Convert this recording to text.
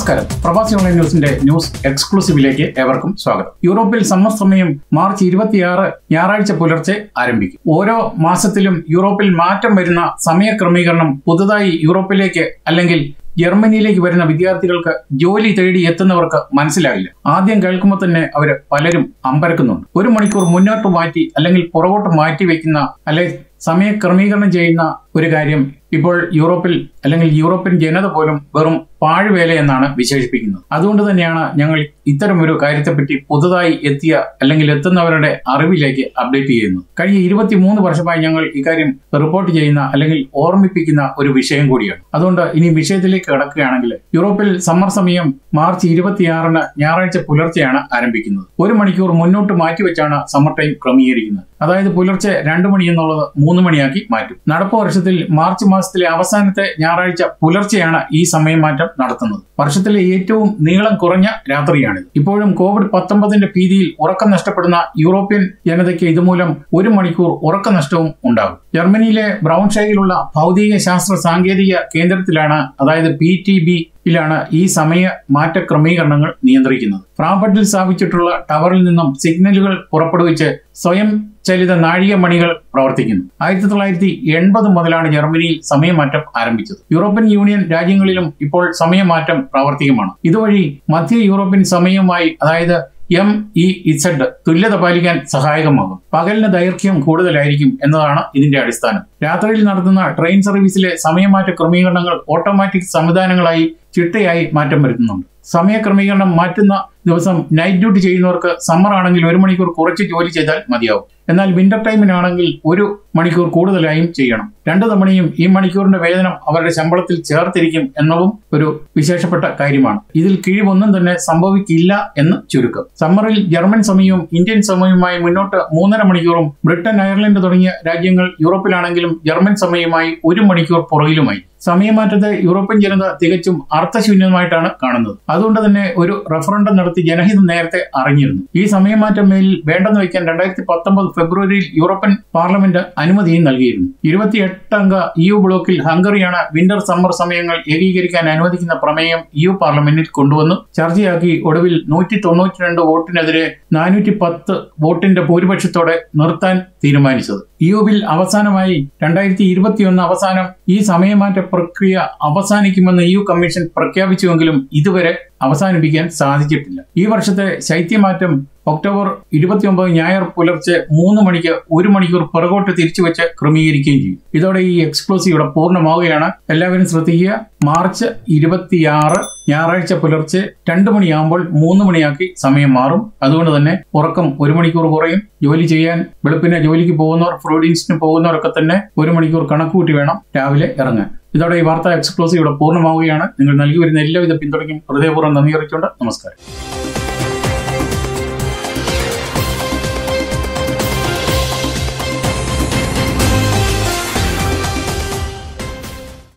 നമസ്കാരം പ്രവാസി ഓൺലൈൻ ന്യൂസിന്റെ ന്യൂസ് എക്സ്ക്ലൂസീവിലേക്ക് ഏവർക്കും സ്വാഗതം യൂറോപ്പിൽ സമ്മർ സമയം മാർച്ച് ഇരുപത്തിയാറ് ഞായറാഴ്ച പുലർച്ചെ ആരംഭിക്കും ഓരോ മാസത്തിലും യൂറോപ്പിൽ മാറ്റം വരുന്ന സമയക്രമീകരണം പുതുതായി യൂറോപ്പിലേക്ക് അല്ലെങ്കിൽ ജർമ്മനിയിലേക്ക് വരുന്ന വിദ്യാർത്ഥികൾക്ക് ജോലി തേടി എത്തുന്നവർക്ക് മനസ്സിലാകില്ല ആദ്യം കേൾക്കുമ്പോൾ തന്നെ അവർ പലരും അമ്പരക്കുന്നുണ്ട് ഒരു മണിക്കൂർ മുന്നോട്ട് മാറ്റി അല്ലെങ്കിൽ പുറകോട്ട് മാറ്റി വെക്കുന്ന അല്ലെങ്കിൽ സമയക്രമീകരണം ചെയ്യുന്ന ഒരു കാര്യം ഇപ്പോൾ യൂറോപ്പിൽ അല്ലെങ്കിൽ യൂറോപ്യൻ ജനത പോലും വെറും പാഴ്വേല എന്നാണ് വിശേഷിപ്പിക്കുന്നത് അതുകൊണ്ട് തന്നെയാണ് ഞങ്ങൾ ഇത്തരം ഒരു കാര്യത്തെപ്പറ്റി പുതുതായി എത്തിയ അല്ലെങ്കിൽ എത്തുന്നവരുടെ അറിവിലേക്ക് അപ്ഡേറ്റ് ചെയ്യുന്നത് കഴിഞ്ഞ ഇരുപത്തിമൂന്ന് വർഷമായി ഞങ്ങൾ ഇക്കാര്യം റിപ്പോർട്ട് ചെയ്യുന്ന അല്ലെങ്കിൽ ഓർമ്മിപ്പിക്കുന്ന ഒരു വിഷയം കൂടിയാണ് അതുകൊണ്ട് ഇനി വിഷയത്തിലേക്ക് കടക്കുകയാണെങ്കിൽ യൂറോപ്പിൽ സമ്മർ സമയം മാർച്ച് ഇരുപത്തിയാറിന് ഞായറാഴ്ച പുലർച്ചെയാണ് ആരംഭിക്കുന്നത് ഒരു മണിക്കൂർ മുന്നോട്ട് മാറ്റിവെച്ചാണ് സമ്മർ ടൈം ക്രമീകരിക്കുന്നത് അതായത് പുലർച്ചെ രണ്ടു മണി എന്നുള്ളത് മൂന്ന് മണിയാക്കി മാറ്റും നടപ്പ് വർഷത്തിൽ മാർച്ച് മാസത്തിലെ അവസാനത്തെ ഞായറാഴ്ച പുലർച്ചെയാണ് ഈ സമയമാറ്റം നടത്തുന്നത് വർഷത്തിലെ ഏറ്റവും നീളം കുറഞ്ഞ രാത്രിയാണിത് ഇപ്പോഴും കോവിഡ് പത്തൊമ്പതിന്റെ ഭീതിയിൽ ഉറക്കം നഷ്ടപ്പെടുന്ന യൂറോപ്യൻ ജനതയ്ക്ക് ഇതുമൂലം ഒരു മണിക്കൂർ ഉറക്കനഷ്ടവും ഉണ്ടാകും ജർമ്മനിയിലെ ബ്രൗൺഷൈയിലുള്ള ഭൗതിക ശാസ്ത്ര സാങ്കേതിക കേന്ദ്രത്തിലാണ് അതായത് പി ടി ബി ിലാണ് ഈ സമയ മാറ്റ ക്രമീകരണങ്ങൾ നിയന്ത്രിക്കുന്നത് ഫ്രാങ്ക്ഫർട്ടിൽ സ്ഥാപിച്ചിട്ടുള്ള ടവറിൽ നിന്നും സിഗ്നലുകൾ പുറപ്പെടുവിച്ച് സ്വയം ചലിത നാഴിക മണികൾ പ്രവർത്തിക്കുന്നു ആയിരത്തി തൊള്ളായിരത്തി എൺപത് മുതലാണ് ജർമ്മനിയിൽ സമയമാറ്റം ആരംഭിച്ചത് യൂറോപ്യൻ യൂണിയൻ രാജ്യങ്ങളിലും ഇപ്പോൾ സമയമാറ്റം പ്രാവർത്തികമാണ് ഇതുവഴി മധ്യ യൂറോപ്യൻ സമയവുമായി അതായത് എം ഇ ഇസഡ് തുല്യത പാലിക്കാൻ സഹായകമാകും പകലിന് ദൈർഘ്യം കൂടുതലായിരിക്കും എന്നതാണ് ഇതിന്റെ അടിസ്ഥാനം രാത്രിയിൽ നടത്തുന്ന ട്രെയിൻ സർവീസിലെ സമയമാറ്റ ക്രമീകരണങ്ങൾ ഓട്ടോമാറ്റിക് സംവിധാനങ്ങളായി ചിട്ടയായി മാറ്റം വരുത്തുന്നുണ്ട് സമയക്രമീകരണം മാറ്റുന്ന ദിവസം നൈറ്റ് ഡ്യൂട്ടി ചെയ്യുന്നവർക്ക് സമ്മർ ആണെങ്കിൽ ഒരു മണിക്കൂർ കുറച്ച് ജോലി ചെയ്താൽ മതിയാവും എന്നാൽ വിന്റർ ടൈമിനാണെങ്കിൽ ഒരു മണിക്കൂർ കൂടുതലായും ചെയ്യണം രണ്ടു തവണയും ഈ മണിക്കൂറിന്റെ വേതനം അവരുടെ ശമ്പളത്തിൽ ചേർത്തിരിക്കും എന്നതും ഒരു വിശേഷപ്പെട്ട കാര്യമാണ് ഇതിൽ കിഴിവൊന്നും തന്നെ സംഭവിക്കില്ല എന്ന് ചുരുക്കം സമ്മറിൽ ജർമ്മൻ സമയവും ഇന്ത്യൻ സമയവുമായി മുന്നോട്ട് മൂന്നര മണിക്കൂറും ബ്രിട്ടൻ അയർലൻഡ് തുടങ്ങിയ രാജ്യങ്ങൾ യൂറോപ്പിലാണെങ്കിലും ജർമ്മൻ സമയമായി ഒരു മണിക്കൂർ പുറകിലുമായി സമയമാറ്റത്തെ യൂറോപ്യൻ ജനത തികച്ചും അർത്ഥശൂന്യമായിട്ടാണ് കാണുന്നത് അതുകൊണ്ട് തന്നെ ഒരു റഫറൻഡം നടത്തി ജനഹിതം നേരത്തെ അറിഞ്ഞിരുന്നു ഈ സമയമാറ്റം മേലിൽ വേണ്ടെന്ന് വയ്ക്കാൻ രണ്ടായിരത്തി പത്തൊമ്പത് ഫെബ്രുവരിയിൽ യൂറോപ്യൻ പാർലമെന്റ് അനുമതിയും നൽകിയിരുന്നു ഇരുപത്തിയെട്ട് അംഗ യു ബ്ലോക്കിൽ ഹംഗറിയാണ് വിന്റർ സമ്മർ സമയങ്ങൾ ഏകീകരിക്കാൻ അനുവദിക്കുന്ന പ്രമേയം യു പാർലമെന്റിൽ കൊണ്ടുവന്നു ചർച്ചയാക്കി ഒടുവിൽ നൂറ്റി തൊണ്ണൂറ്റി രണ്ട് വോട്ടിനെതിരെ നാനൂറ്റി പത്ത് വോട്ടിന്റെ ഭൂരിപക്ഷത്തോടെ നിർത്താൻ തീരുമാനിച്ചത് യുവിൽ അവസാനമായി രണ്ടായിരത്തി ഇരുപത്തിയൊന്ന് അവസാനം ഈ സമയമാറ്റ പ്രക്രിയ അവസാനിക്കുമെന്ന് യു കമ്മീഷൻ പ്രഖ്യാപിച്ചുവെങ്കിലും ഇതുവരെ അവസാനിപ്പിക്കാൻ സാധിച്ചിട്ടില്ല ഈ വർഷത്തെ ശൈത്യമാറ്റം ഒക്ടോബർ ഇരുപത്തിയൊമ്പത് ഞായർ പുലർച്ചെ മൂന്ന് മണിക്ക് ഒരു മണിക്കൂർ പുറകോട്ട് തിരിച്ചുവെച്ച് ക്രമീകരിക്കുകയും ചെയ്യും ഇതോടെ ഈ എക്സ്ക്ലൂസീവ് ഇവിടെ പൂർണ്ണമാവുകയാണ് എല്ലാവരും ശ്രദ്ധിക്കുക മാർച്ച് ഇരുപത്തിയാറ് ഞായറാഴ്ച പുലർച്ചെ രണ്ട് മണിയാകുമ്പോൾ മൂന്ന് മണിയാക്കി സമയം മാറും അതുകൊണ്ട് തന്നെ ഉറക്കം ഒരു മണിക്കൂർ കുറയും ജോലി ചെയ്യാൻ വെളുപ്പിനെ ജോലിക്ക് പോകുന്നവർ ഫ്രോഡീൻസിന് പോകുന്നവരൊക്കെ തന്നെ ഒരു മണിക്കൂർ കണക്കുകൂട്ടി വേണം രാവിലെ ഇറങ്ങാൻ ഇതോടെ ഈ വാർത്ത എക്സ്ക്ലൂസീവ് ഇവിടെ പൂർണ്ണമാവുകയാണ് നിങ്ങൾ നൽകി വരുന്ന എല്ലാവിധ പിന്തുണയ്ക്കും ഹൃദയപൂർവ്വം നന്ദി അറിയിച്ചുകൊണ്ട് നമസ്കാരം